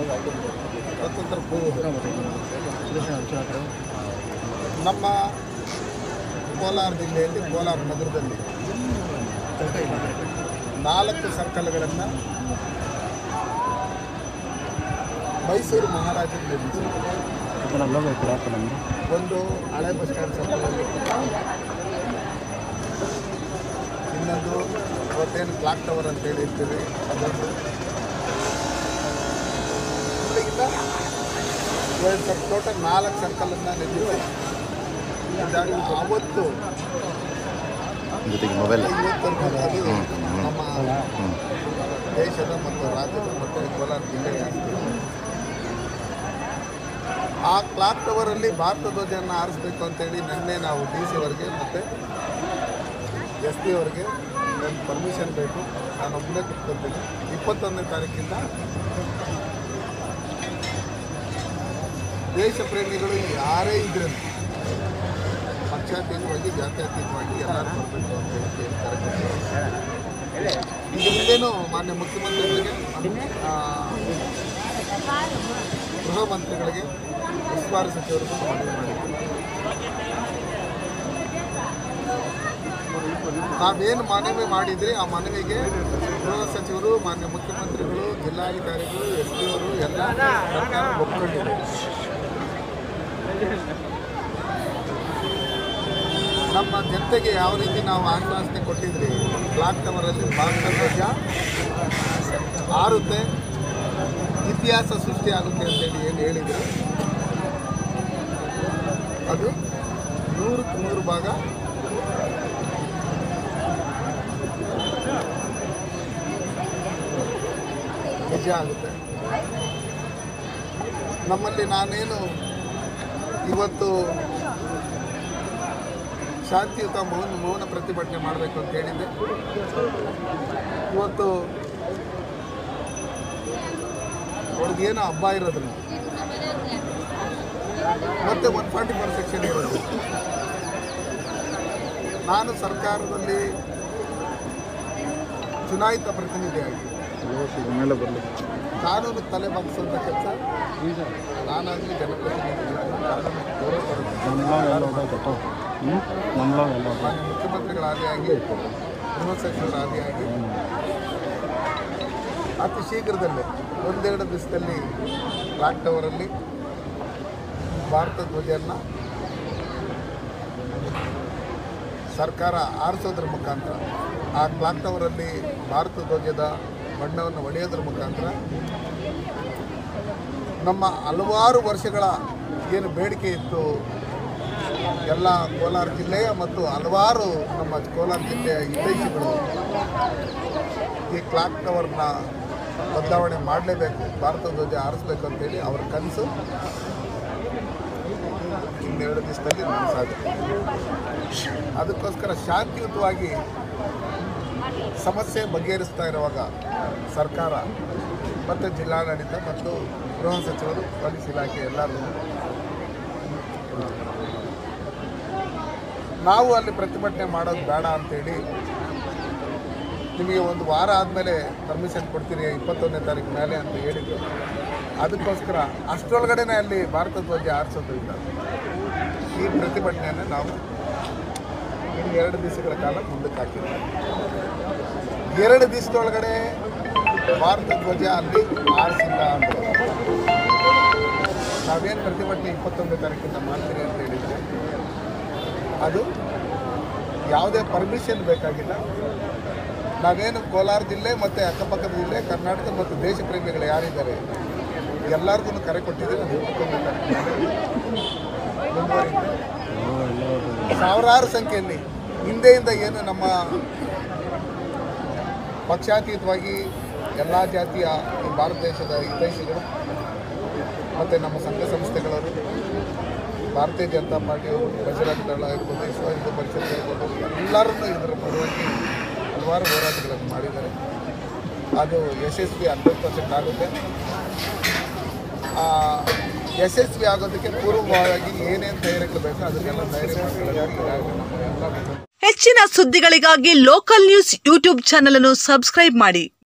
ಸ್ವಾತಂತ್ರ್ಯ ಪೂರ್ವ ನಮ್ಮ ಕೋಲಾರ ಜಿಲ್ಲೆಯಲ್ಲಿ ಕೋಲಾರ ನಗರದಲ್ಲಿ ನಾಲ್ಕು ಸರ್ಕಲ್ಗಳನ್ನು ಮೈಸೂರು ಮಹಾರಾಜರು ನಿರ್ಮಿಸಿದರು ಒಂದು ಹಳೆ ಬಸ್ ಸ್ಟ್ಯಾಂಡ್ ಸರ್ಕಲಲ್ಲಿ ಇನ್ನೊಂದು ಇವತ್ತೇನು ಕ್ಲಾಕ್ ಟವರ್ ಅಂತ ಹೇಳಿ ಇರ್ತೀವಿ ಅದೊಂದು ಇಲ್ಲಿಂದ ಟೋಟಲ್ ನಾಲ್ಕು ಸರ್ಕಲನ್ನು ನಿರ್ಮಿಸಿ ಇದ್ದಾಗ ಅವತ್ತು ಜೊತೆಗೆ ಮೊಬೈಲ್ ಇವತ್ತರೆಗೂ ಅದು ನಮ್ಮ ದೇಶದ ಮತ್ತು ರಾಜ್ಯದ ಮತ್ತು ಕೋಲಾರ ಜಿಲ್ಲೆಯ ಆಸ್ತಿ. ಆ ಕ್ಲಾಕ್ ಟವರಲ್ಲಿ ಭಾರತ ಧ್ವಜವನ್ನು ಆರಿಸ್ಬೇಕು ಅಂತೇಳಿ ನಿನ್ನೆ ನಾವು ಡಿ ಸಿ ಅವರಿಗೆ ಮತ್ತು ಎಸ್ ಪಿ ಅವರಿಗೆ ನನ್ನ ಪರ್ಮಿಷನ್ ಬೇಕು ನಾನು ಒಬ್ಬನೇ ಕುತ್ಕೊತೀನಿ ಇಪ್ಪತ್ತೊಂದನೇ ತಾರೀಕಿಂದ ದೇಶ ಪ್ರೇಮಿಗಳು ಯಾರೇ ಇದ್ರೂ ಪಕ್ಷಾತೀತವಾಗಿ ಜಾತ್ಯತೀತವಾಗಿ ಎಲ್ಲರೂ ಬರಬೇಕು ಅಂತ ಹೇಳಿ ಕಾರ್ಯಕ್ರಮ ಇದು ಮುಂದೇನು ಮಾನ್ಯ ಮುಖ್ಯಮಂತ್ರಿಗಳಿಗೆ ಆ, ಗೃಹ ಮಂತ್ರಿಗಳಿಗೆ ಉಸ್ತುವಾರಿ ಸಚಿವರಿಗೂ ಮನವಿ ಮಾಡಿದ್ದೀವಿ ನಾವೇನು ಮನವಿ ಮಾಡಿದ್ರಿ ಆ ಮನವಿಗೆ ಗೃಹ ಸಚಿವರು ಮಾನ್ಯ ಮುಖ್ಯಮಂತ್ರಿಗಳು ಜಿಲ್ಲಾಧಿಕಾರಿಗಳು ಎಸ್ ಪಿ ಅವರು ಎಲ್ಲ ಸರ್ಕಾರ ಒಪ್ಕೊಂಡಿದೆ ನಮ್ಮ ಜನತೆಗೆ ಯಾವ ರೀತಿ ನಾವು ಆಶ್ವಾಸನೆ ಕೊಟ್ಟಿದ್ರಿ ಕ್ಲಾಕ್ ಟವರಲ್ಲಿ ಭಾರತ ಧ್ವಜ ಆರುತ್ತೆ ಇತಿಹಾಸ ಸೃಷ್ಟಿಯಾಗುತ್ತೆ ಅಂತೇಳಿ ಏನು ಹೇಳಿದ್ರು ಅದು ನೂರಕ್ಕೆ ನೂರು ಭಾಗ ನಿಜ ಆಗುತ್ತೆ ನಮ್ಮಲ್ಲಿ ನಾನೇನು ಇವತ್ತು ಶಾಂತಿಯುತ ಮೌನ ಮೌನ ಪ್ರತಿಭಟನೆ ಮಾಡಬೇಕು ಅಂತ ಹೇಳಿದ್ದೆ ಇವತ್ತು ಅವ್ರಿಗೇನೋ ಹಬ್ಬ ಇರೋದ್ರಿಂದ ಮತ್ತೆ ಒನ್ ಫಾರ್ಟಿ ಫೋರ್ ಸೆಕ್ಷನ್ ಇರೋದು ನಾನು ಸರ್ಕಾರದಲ್ಲಿ ಚುನಾಯಿತ ಪ್ರತಿನಿಧಿಯಾಗಿ ಕಾನೂನು ತಲೆ ಬಾಗಿಸುವಂಥ ಕೆಲಸ ನಾನಾಗಲಿ ಜನಪ್ರತಿನಿಧಿಗಳಾಗಲಿ ಕಾನೂನು ಗೌರವ ಬರುತ್ತೆ ಮಾನ್ಯ ಮುಖ್ಯಮಂತ್ರಿಗಳ ಆದಿಯಾಗಿ ಗೃಹ ಸಚಿವರ ಆದಿಯಾಗಿ ಅತಿ ಶೀಘ್ರದಲ್ಲೇ ಒಂದೆರಡು ದಿವಸದಲ್ಲಿ ಕ್ಲಾಕ್ ಟವರಲ್ಲಿ ಭಾರತ ಧ್ವಜವನ್ನು ಸರ್ಕಾರ ಆರಿಸೋದ್ರ ಮುಖಾಂತರ ಆ ಕ್ಲಾಕ್ ಟವರಲ್ಲಿ ಭಾರತ ಧ್ವಜದ ಬಣ್ಣವನ್ನು ಹೊಡೆಯೋದ್ರ ಮುಖಾಂತರ ನಮ್ಮ ಹಲವಾರು ವರ್ಷಗಳ ಏನು ಬೇಡಿಕೆ ಇತ್ತು ಎಲ್ಲ ಕೋಲಾರ ಜಿಲ್ಲೆಯ ಮತ್ತು ಹಲವಾರು ನಮ್ಮ ಕೋಲಾರ ಜಿಲ್ಲೆಯ ಹಿತೈಷಿಗಳು ಈ ಕ್ಲಾಕ್ ಟವರ್ನ ಬದಲಾವಣೆ ಮಾಡಲೇಬೇಕು ಭಾರತ ಧ್ವಜ ಆರಿಸ್ಬೇಕು ಅಂತೇಳಿ ಅವ್ರ ಕನಸು ಇನ್ನೆರಡು ದಿವಸದಲ್ಲಿ ನನಸಾಗುತ್ತೆ ಅದಕ್ಕೋಸ್ಕರ ಶಾಂತಿಯುತವಾಗಿ ಸಮಸ್ಯೆ ಬಗೆಹರಿಸ್ತಾ ಇರುವಾಗ ಸರ್ಕಾರ ಮತ್ತು ಜಿಲ್ಲಾಡಳಿತ ಮತ್ತು ಗೃಹ ಸಚಿವರು ಪೊಲೀಸ್ ಇಲಾಖೆ ಎಲ್ಲರೂ ನಾವು ಅಲ್ಲಿ ಪ್ರತಿಭಟನೆ ಮಾಡೋದು ಬೇಡ ಅಂತೇಳಿ ನಿಮಗೆ ಒಂದು ವಾರ ಆದಮೇಲೆ ಪರ್ಮಿಷನ್ ಕೊಡ್ತೀರಿ ಇಪ್ಪತ್ತೊಂದನೇ ತಾರೀಕು ಮೇಲೆ ಅಂತ ಹೇಳಿದ್ರು ಅದಕ್ಕೋಸ್ಕರ ಅಷ್ಟರೊಳಗಡೆನೆ ಅಲ್ಲಿ ಭಾರತ ಧ್ವಜ ಆರಿಸೋದ್ರಿಂದ ಈ ಪ್ರತಿಭಟನೆಯನ್ನು ನಾವು ಇನ್ನು ಎರಡು ದಿವಸಗಳ ಕಾಲ ಮುಂದಕ್ಕೆ ಹಾಕಿದ್ವಿ ಎರಡು ದಿವಸದೊಳಗಡೆ ಭಾರತ ಧ್ವಜ ಅಲ್ಲಿ ಆರಿಸಿಲ್ಲ ಅಂತ ನಾವೇನು ಪ್ರತಿಭಟನೆ ಇಪ್ಪತ್ತೊಂದನೇ ತಾರೀಕಿಂದ ಮಾಡ್ತೀರಿ ಅಂತ ಹೇಳಿದರೆ ಅದು ಯಾವುದೇ ಪರ್ಮಿಷನ್ ಬೇಕಾಗಿಲ್ಲ ನಾವೇನು ಕೋಲಾರ ಜಿಲ್ಲೆ ಮತ್ತು ಅಕ್ಕಪಕ್ಕದ ಜಿಲ್ಲೆ ಕರ್ನಾಟಕ ಮತ್ತು ದೇಶ ಪ್ರೇಮಿಗಳು ಯಾರಿದ್ದಾರೆ ಎಲ್ಲರಿಗೂ ಕರೆ ಕೊಟ್ಟಿದ್ದೀವಿ ಅದು ಇಪ್ಪತ್ತೊಂದನೇ ತಾರೀಕಿನಲ್ಲಿ ಮುಂದುವರಿಯುತ್ತೆ ಸಾವಿರಾರು ಸಂಖ್ಯೆಯಲ್ಲಿ ಹಿಂದೆಯಿಂದ ಏನು ನಮ್ಮ ಪಕ್ಷಾತೀತವಾಗಿ ಎಲ್ಲ ಜಾತಿಯ ಈ ಭಾರತ ದೇಶದ ಹಿತೈಷಿಗಳು ಮತ್ತು ನಮ್ಮ ಸಂಘ ಸಂಸ್ಥೆಗಳವರು ಭಾರತೀಯ ಜನತಾ ಪಾರ್ಟಿಯವರು ಬಜರಂಗ ದಳ ಇರ್ಬೋದು ವಿಶ್ವ ಹಿಂದೂ ಪರಿಷತ್ ಇರ್ಬೋದು ಎಲ್ಲರನ್ನೂ ಇದರ ಪರವಾಗಿ ಹಲವಾರು ಹೋರಾಟಗಳನ್ನು ಮಾಡಿದ್ದಾರೆ ಅದು ಯಶಸ್ವಿ ಹಂಡ್ರೆಡ್ ಪರ್ಸೆಂಟ್ ಆಗುತ್ತೆ ಆ, ಯಶಸ್ವಿ ಆಗೋದಕ್ಕೆ ಪೂರ್ವವಾಗಿ ಏನೇನು ತಯಾರಿಗಳು ಬೇಕೋ ಅದನ್ನೆಲ್ಲ ತಯಾರಿ ಮಾಡ್ಕೊಳ್ಳೋದಕ್ಕೆ ಈಗಾಗಲೇ ನಮ್ಮ ಎಲ್ಲ ಹೆಚ್ಚಿನ ಸುದ್ದಿಗಳಿಗಾಗಿ ಲೋಕಲ್ ನ್ಯೂಸ್ ಯೂಟ್ಯೂಬ್ ಚಾನೆಲ್ ಅನ್ನು ಸಬ್ಸ್ಕ್ರೈಬ್ ಮಾಡಿ